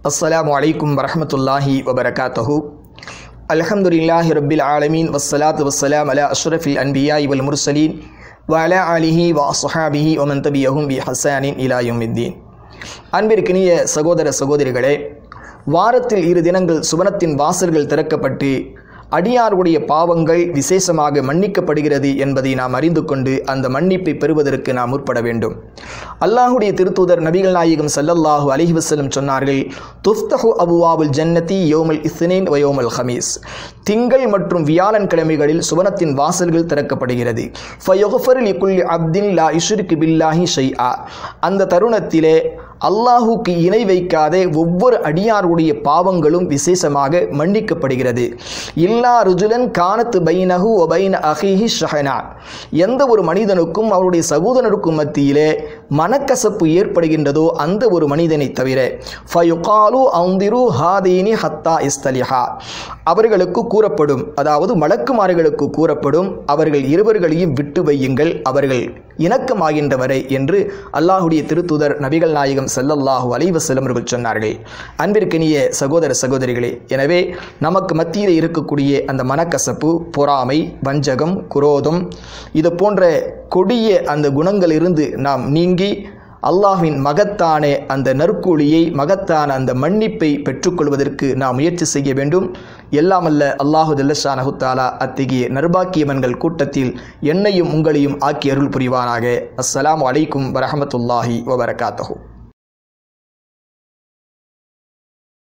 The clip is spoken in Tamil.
السلام عليكم ورحمة الله وبركاته الحمد لله رب العالمين والصلاة والسلام على أشرف الأنبياء والمرسلين وعلى آله وأصحابه ومن تبعهم بحسان إلى يوم الدين அன்பிற்கினிய சகோதர சகோதரிகளே வாரத்தில் இரு தினங்கள் சுவனத்தின் வாசல்கள் திறக்கப்பட்டு அடியாருடைய பாவங்கள் விசேஷமாக மன்னிக்கப்படுகிறது என்பதை நாம் அறிந்து கொண்டு அந்த மன்னிப்பை பெறுவதற்கு நாம் முற்பட வேண்டும் அல்லாஹுடைய திருத்தூதர் நபிகள் நாயகம் ஸல்லல்லாஹு அலைஹி வஸல்லம் சொன்னார்கள் துஃப்தஹு அபுவாபுல் ஜன்னதி யோமல் இஸ்னேன் வயோமல் ஹமீஸ் திங்கள் மற்றும் வியாழன் கிழமைகளில் சுவனத்தின் வாசல்கள் திறக்கப்படுகிறது ஃபயொஃபர் லிகுல்லி அப்தின் லா இஷ்ரிக்கு பில்லாஹி ஷைஆ அந்த தருணத்திலே அல்லாஹுக்கு இணை வைக்காத ஒவ்வொரு அடியாருடைய பாவங்களும் விசேஷமாக மன்னிக்கப்படுகிறது இல்லா ருஜுலன் கானத்து பைனஹு ஒபைன அஹிஹி ஷஹனா எந்த ஒரு மனிதனுக்கும் அவருடைய சகோதரருக்கும் மத்தியிலே மனக்கசப்பு ஏற்படுகின்றதோ அந்த ஒரு மனிதனை தவிர ஃபயுகாலு அந்திரு ஹாதீனி ஹத்தா இஸ்தலிஹா அவர்களுக்கு கூறப்படும் அதாவது மலக்குமார்களுக்கு கூறப்படும் அவர்கள் இருவர்களையும் விட்டு வையுங்கள் அவர்கள் இணக்கமாகின்றவரை என்று அல்லாஹுடைய திருத்துதர் நபிகள் நாயகம் ஸல்லல்லாஹு அலைஹி வஸல்லம் அவர்கள் சொன்னார்கள் அன்பிற்கினிய சகோதர சகோதரிகளே எனவே நமக்கு மத்தியில் இருக்கக்கூடிய அந்த மனக்கசப்பு பொறாமை வஞ்சகம் குரோதம் இது போன்ற கொடிய அந்த குணங்களிலிருந்து நாம் நீங்கி அல்லாஹ்வின் மகத்தான அந்த நற்கூலியை மகத்தான அந்த மன்னிப்பை பெற்றுக்கொள்வதற்கு நாம் முயற்சி செய்ய வேண்டும் எல்லாமல்ல அல்லாஹு ஜல்லஷானஹுத்தாலா அத்தகைய நர்பாக்கியவன்கள் கூட்டத்தில் என்னையும் உங்களையும் ஆக்கி அருள் புரிவானாக அஸ்ஸலாமு அலைக்கும் வரஹமத்துல்லாஹி வபரகாத்தஹூ